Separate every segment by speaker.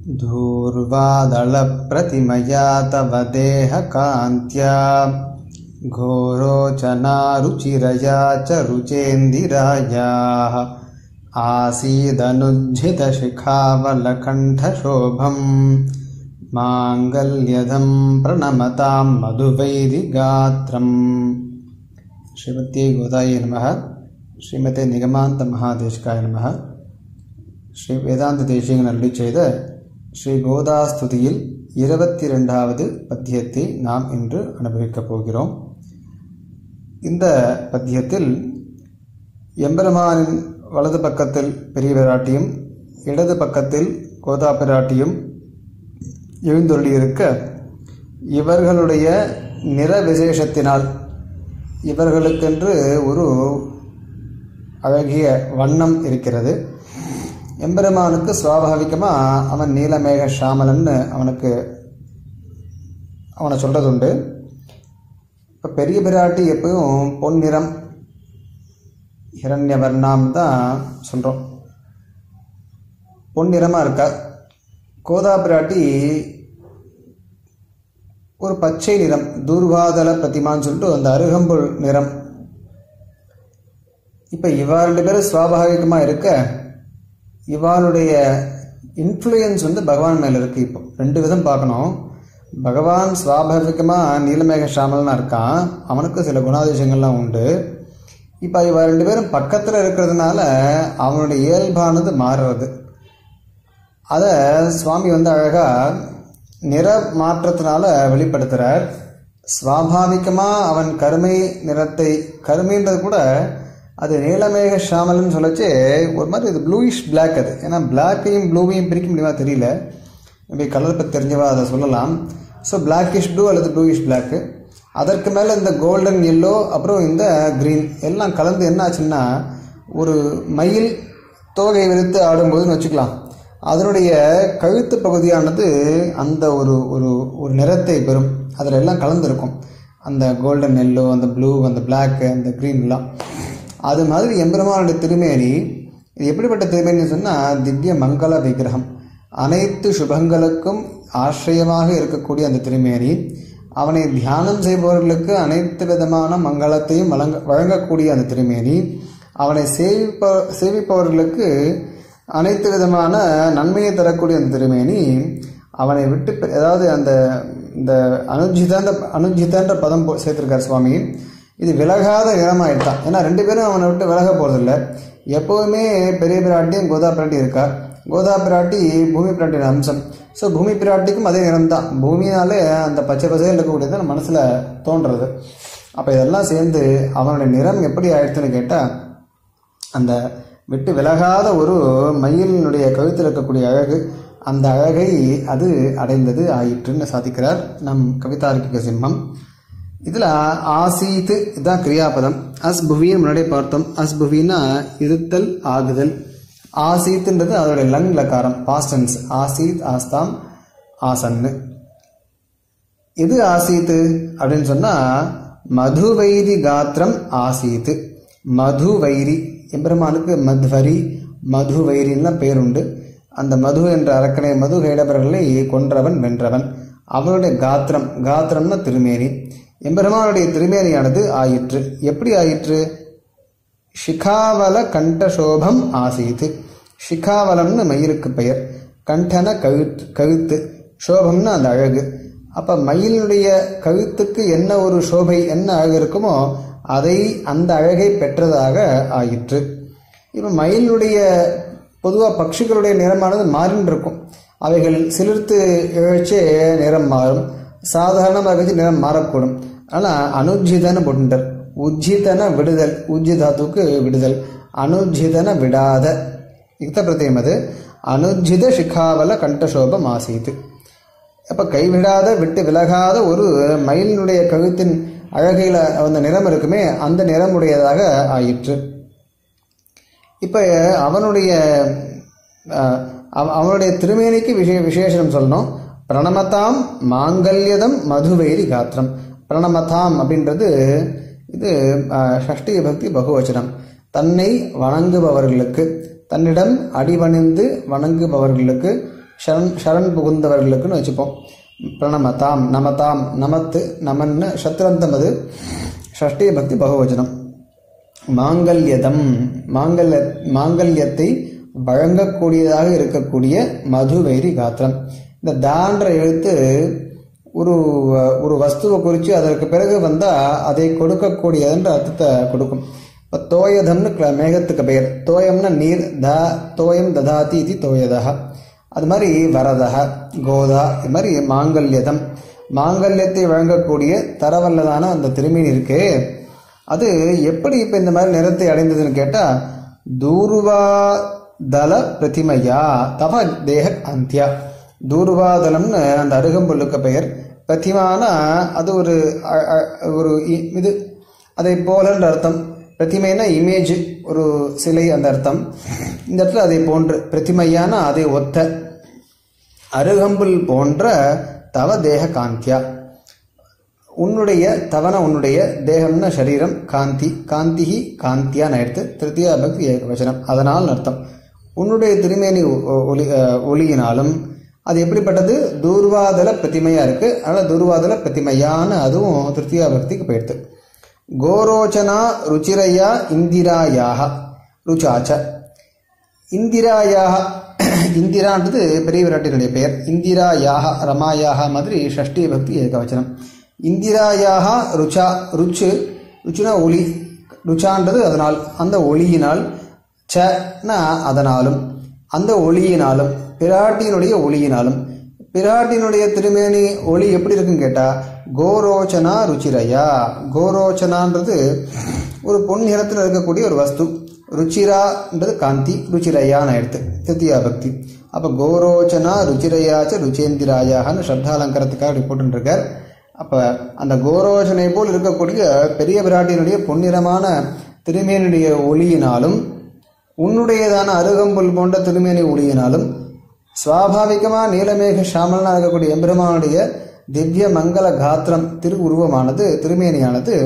Speaker 1: धूर्वादलप्रतिमया तव देहकान्त्या घोरोचना रुचिरया च रुचेन्दिरायाः आसीदनुज्झितशिखावलकण्ठशोभम् माङ्गल्यदं प्रणमतां मधुवैरिगात्रम् श्रीमत्यै गोदायै नमः ஸ்ரீமதே நிகமாந்த மகாதேஷ்காய நம ஸ்ரீ வேதாந்த தேசியங்கள் அருளி செய்த ஸ்ரீ கோதாஸ்துதியில் இருபத்தி ரெண்டாவது பத்தியத்தை நாம் இன்று அனுபவிக்கப் போகிறோம் இந்த பத்தியத்தில் எம்பெருமானின் வலது பக்கத்தில் பெரிய பிராட்டியும் இடது பக்கத்தில் கோதா பிராட்டியும் எழுந்தொள்ளியிருக்க இவர்களுடைய நிற விசேஷத்தினால் இவர்களுக்கென்று ஒரு அழகிய வண்ணம் இருக்கிறது எம்பெருமானுக்கு சுவாபாவிகமாக அவன் நீலமேக ஷாமலன்னு அவனுக்கு அவனை சொல்கிறது உண்டு இப்போ பெரிய பிராட்டி எப்பவும் பொன்னிறம் ஹிரண்யவர்ணாம் தான் சொல்கிறோம் பொன்னிறமாக இருக்கா கோதா பிராட்டி ஒரு பச்சை நிறம் தூர்வாதல பிரதிமான்னு சொல்லிட்டு அந்த அருகம்புல் நிறம் இப்போ இவா ரெண்டு பேரும் சுவாபாவிகமாக இருக்க இவாளுடைய இன்ஃப்ளூயன்ஸ் வந்து பகவான் மேலே இருக்குது இப்போ ரெண்டு விதம் பார்க்கணும் பகவான் சுவாபாவிகமாக நீலமேக ஷாமல்னா இருக்கான் அவனுக்கு சில குணாதிசயங்கள்லாம் உண்டு இப்போ இவ ரெண்டு பேரும் பக்கத்தில் இருக்கிறதுனால அவனுடைய இயல்பானது மாறுறது அதை சுவாமி வந்து அழகாக நிற மாற்றத்தினால வெளிப்படுத்துகிறார் சுவாபாவிகமாக அவன் கருமை நிறத்தை கருமைன்றது கூட அது நீலமேக ஷாமல்னு சொல்லச்சு ஒரு மாதிரி இது ப்ளூயிஷ் பிளாக் அது ஏன்னா பிளாக்கையும் ப்ளூவையும் பிரிக்க முடியுமா தெரியல இப்படி கலர் பற்றி தெரிஞ்சவா அதை சொல்லலாம் ஸோ பிளாக்கிஷ் ப்ளூ அல்லது ப்ளூயிஷ் பிளாக்கு அதற்கு மேலே இந்த கோல்டன் எல்லோ அப்புறம் இந்த க்ரீன் எல்லாம் கலந்து என்ன ஆச்சுன்னா ஒரு மயில் தோகை விரித்து ஆடும்போதுன்னு வச்சுக்கலாம் அதனுடைய கழுத்து பகுதியானது அந்த ஒரு ஒரு ஒரு நிறத்தை பெறும் அதில் எல்லாம் கலந்துருக்கும் அந்த கோல்டன் எல்லோ அந்த ப்ளூ அந்த பிளாக்கு அந்த க்ரீன்லாம் அது மாதிரி எம்பெருமானுடைய திருமேனி இது எப்படிப்பட்ட திருமேனின்னு சொன்னால் திவ்ய மங்கள விக்கிரகம் அனைத்து சுபங்களுக்கும் ஆசிரியமாக இருக்கக்கூடிய அந்த திருமேனி அவனை தியானம் செய்பவர்களுக்கு அனைத்து விதமான மங்களத்தையும் வழங்க வழங்கக்கூடிய அந்த திருமேனி அவனை சேவிப்ப சேவிப்பவர்களுக்கு அனைத்து விதமான நன்மையை தரக்கூடிய அந்த திருமேனி அவனை விட்டு அதாவது அந்த இந்த அனுஜிதாந்த அனுஜிதான்ற பதம் சேர்த்திருக்கார் சுவாமி இது விலகாத நிறமாயிட்டான் ஏன்னா ரெண்டு பேரும் அவனை விட்டு விலக போகிறதில்ல எப்போவுமே பெரிய பிராட்டியும் கோதா பிராட்டி இருக்கா கோதா பிராட்டி பூமி பிராட்டியின் அம்சம் ஸோ பூமி பிராட்டிக்கும் அதே நிறம் தான் பூமியாலே அந்த பச்சை பசையில் இருக்கக்கூடியது மனசில் தோன்றுறது அப்போ இதெல்லாம் சேர்ந்து அவனுடைய நிறம் எப்படி ஆயிடுச்சுன்னு கேட்டால் அந்த விட்டு விலகாத ஒரு மயிலினுடைய கழுத்தில் இருக்கக்கூடிய அழகு அந்த அழகை அது அடைந்தது ஆயிற்றுன்னு சாதிக்கிறார் நம் கவிதார்க்கிக சிம்மம் இதில் ஆசீத்து இதுதான் கிரியாபதம் அஸ் புவின்னு முன்னாடியே பார்த்தோம் அஸ் புவின்னா இருத்தல் ஆகுதல் ஆசீத்துன்றது அதோடைய லங் லக்காரம் பாஸ்டன்ஸ் ஆசீத் ஆஸ்தாம் ஆசன்னு எது ஆசீத்து அப்படின்னு சொன்னால் மதுவைரி காத்திரம் ஆசீத்து மதுவைரி எம்பெருமானுக்கு மத்வரி மதுவைரின்லாம் பேருண்டு அந்த மது என்ற அரக்கனை மது கைடவர்களை கொன்றவன் வென்றவன் அவனுடைய காத்திரம் காத்திரம்னா திருமேனி எம்பெருமானுடைய திருமேனியானது ஆயிற்று எப்படி ஆயிற்று ஷிகாவல கண்டசோபம் ஆசீத்து ஷிகாவலம்னு மயிலுக்கு பெயர் கண்டன கழுத்து கழுத்து சோபம்னு அந்த அழகு அப்போ மயிலுடைய கழுத்துக்கு என்ன ஒரு சோபை என்ன அழகு இருக்குமோ அதை அந்த அழகை பெற்றதாக ஆயிற்று இப்போ மயிலுடைய பொதுவாக பட்சிகளுடைய நிறமானது மாறின்னு இருக்கும் அவைகள் சிலிர்த்து இழைச்சே நிறம் மாறும் சாதாரணமாக வச்சு நிறம் மாறக்கூடும் ஆனால் அனுஜிதன போட்டுட்டார் உஜ்ஜிதன விடுதல் உஜ்ஜிதாத்துக்கு விடுதல் அனுஜிதன விடாத யுக்த பிரத்தியம் அது அனுஜித சிகாவல கண்டசோபம் ஆசீத்து அப்போ கைவிடாத விட்டு விலகாத ஒரு மயிலினுடைய கழுத்தின் அழகையில் அந்த நிறம் இருக்குமே அந்த நிறமுடையதாக ஆயிற்று இப்போ அவனுடைய அவனுடைய திருமேனிக்கு விஷய விசேஷம் சொல்லணும் பிரணமதாம் மாங்கல்யதம் மதுவைரி காத்திரம் பிரணமதாம் அப்படின்றது இது ஷஷ்டி பக்தி பகுவச்சனம் தன்னை வணங்குபவர்களுக்கு தன்னிடம் அடிபணிந்து வணங்குபவர்களுக்கு சரண் சரண் புகுந்தவர்களுக்குன்னு வச்சுப்போம் பிரணமதாம் நமதாம் நமத்து நமன்னு சத்ரந்தம் அது ஷஷ்டி பக்தி பகவச்சனம் மாங்கல்யதம் மாங்கல்ய மாங்கல்யத்தை வழங்கக்கூடியதாக இருக்கக்கூடிய மதுவைரி காத்திரம் இந்த தான்ற எழுத்து ஒரு ஒரு வஸ்துவை குறித்து அதற்கு பிறகு வந்தால் அதை கொடுக்கக்கூடியதுன்ற அர்த்தத்தை கொடுக்கும் இப்போ தோயதம்னு க- மேகத்துக்கு பெயர் தோயம்னா நீர் த தோயம் ததாதி இது தோயதா அது மாதிரி வரதக கோதா இது மாதிரி மாங்கல்யதம் மாங்கல்யத்தை வழங்கக்கூடிய தரவல்லதான அந்த திருமீன் இருக்கே அது எப்படி இப்போ இந்த மாதிரி நிறத்தை அடைந்ததுன்னு கேட்டால் தூர்வாதல பிரதிமையா தவ தேக அந்தியா தூர்வாதலம்னு அந்த அருகம்புல்லுக்கு பெயர் பிரதிமானா அது ஒரு அ- அ- ஒரு இ- இது அதை போலன்ற அர்த்தம் பிரதிமைனா இமேஜ் ஒரு சிலை அந்த அர்த்தம் இந்த இடத்துல அதை போன்று பிரதிமையான அதை ஒத்த அருகம்புல் போன்ற தவ தேக காந்தியா உன்னுடைய தவன உன்னுடைய தேகம்னா சரீரம் காந்தி காந்திஹி காந்தியான்னு எடுத்து திருத்தியா பக்தி ஏகவச்சனம் அதனால் அர்த்தம் உன்னுடைய திருமேனி ஒ- ஒளி அஹ், ஒளியினாலும் அது எப்படிப்பட்டது தூர்வாதல பிரதிமையா இருக்கு அதனால் தூர்வாதல பிரதிமையான அதுவும் திருத்தியா பக்திக்கு போயிடுது கோரோச்சனா ருச்சிரையா இந்திராயாக ருச்சாச்ச இந்திராயாக இந்திரான்றது பெரிய விராட்டினுடைய பெயர் இந்திராயாக ரமாயாக மாதிரி ஷஷ்டி பக்தி ஏகவச்சனம் இந்திராயாக ருச்சா ருச்சு ருச்சுனா ஒளி ருச்சான்றது அதனால் அந்த ஒளியினால் சனா அதனாலும் அந்த ஒளியினாலும் பிராட்டியினுடைய ஒளியினாலும் பிராட்டினுடைய திருமேனி ஒளி எப்படி இருக்குன்னு கேட்டால் கோரோச்சனா ருச்சிரையா கோரோச்சனான்றது ஒரு பொன் நிறத்தில் இருக்கக்கூடிய ஒரு வஸ்து ருச்சிரான்றது காந்தி ருச்சிரையான்னு எடுத்து திருத்தியா பக்தி அப்போ கோரோச்சனா ருச்சிரையாச்ச ருச்சேந்திராயான்னு சப்தாலங்கரத்துக்காக இப்படி போட்டுருக்கார் அப்போ அந்த கோரோச்சனை போல் இருக்கக்கூடிய பெரிய பிராட்டியினுடைய பொன்னிறமான திருமேனியுடைய ஒளியினாலும் உன்னுடையதான அருகம்புல் போன்ற திருமேனி ஒளியினாலும் சுவாபாவிகமாக நீலமேக ஷாமலனா இருக்கக்கூடிய எம்பெருமானுடைய திவ்ய மங்கள காத்திரம் திரு உருவமானது திருமேனியானது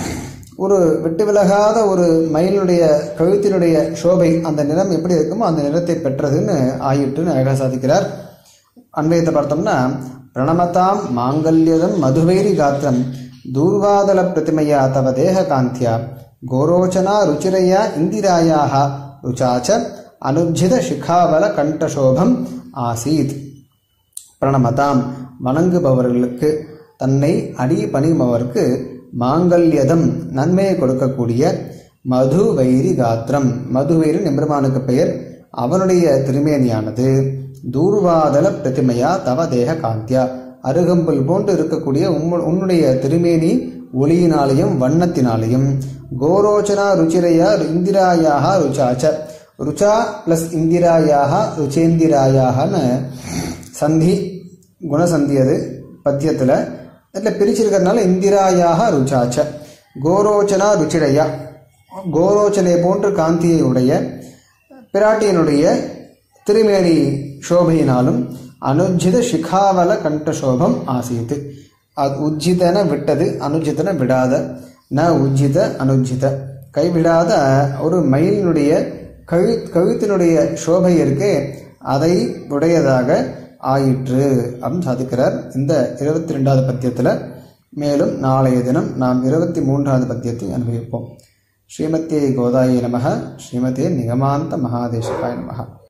Speaker 1: ஒரு விட்டு விலகாத ஒரு மயிலுடைய கழுத்தினுடைய சோபை அந்த நிறம் எப்படி இருக்குமோ அந்த நிறத்தை பெற்றதுன்னு ஆயிட்டுன்னு அழகாக சாதிக்கிறார் அன்வயத்தை பார்த்தோம்னா பிரணமதாம் மாங்கல்யதம் மதுவைரி காத்திரம் தூர்வாதல பிரதிமையா தவ தேக காந்தியா கோரோச்சனா ருச்சிரையா இந்திராயாக ருச்சாச்ச அனுஜித சிகாவல கண்டசோபம் ஆசீத் பிரணமதாம் வணங்குபவர்களுக்கு தன்னை அடி பணிபவருக்கு மாங்கல்யதம் நன்மையை கொடுக்கக்கூடிய மதுவைரி காத்திரம் மதுவைரி நிம்பிரமானுக்கு பெயர் அவனுடைய திருமேனியானது தூர்வாதல பிரதிமையா தவ தேக காந்தியா அருகம்புல் போன்று இருக்கக்கூடிய உம்மு- உன்னுடைய திருமேனி ஒளியினாலேயும் வண்ணத்தினாலேயும் கோரோச்சனா ருச்சிரையா இந்திராயாக ருச்சாச்ச ருச்சா பிளஸ் இந்திராயாக ருச்சேந்திராயாகன்னு சந்தி குணசந்தி அது பத்தியத்தில் இதில் பிரிச்சிருக்கிறதுனால இந்திராயாக ருச்சாச்ச கோரோச்சனா ருச்சிரையா கோரோச்சனை போன்று காந்தியை உடைய பிராட்டியனுடைய திருமேனி சோபையினாலும் அனுஜித சிகாவல கண்டசோபம் ஆசீத்து அது உஜ்ஜிதன விட்டது அனுஜிதன விடாத ந உஜ்ஜித அனுஜித கைவிடாத ஒரு மயிலினுடைய கழு கழுத்தினுடைய சோபை இருக்கே அதை உடையதாக ஆயிற்று அப்படின்னு சாதிக்கிறார் இந்த இருபத்தி ரெண்டாவது பத்தியத்தில் மேலும் நாளைய தினம் நாம் இருபத்தி மூன்றாவது பத்தியத்தை அனுபவிப்போம் ஸ்ரீமத்தியை கோதாயை நமக ஸ்ரீமதே நிகமாந்த மகாதேசிகாய நமக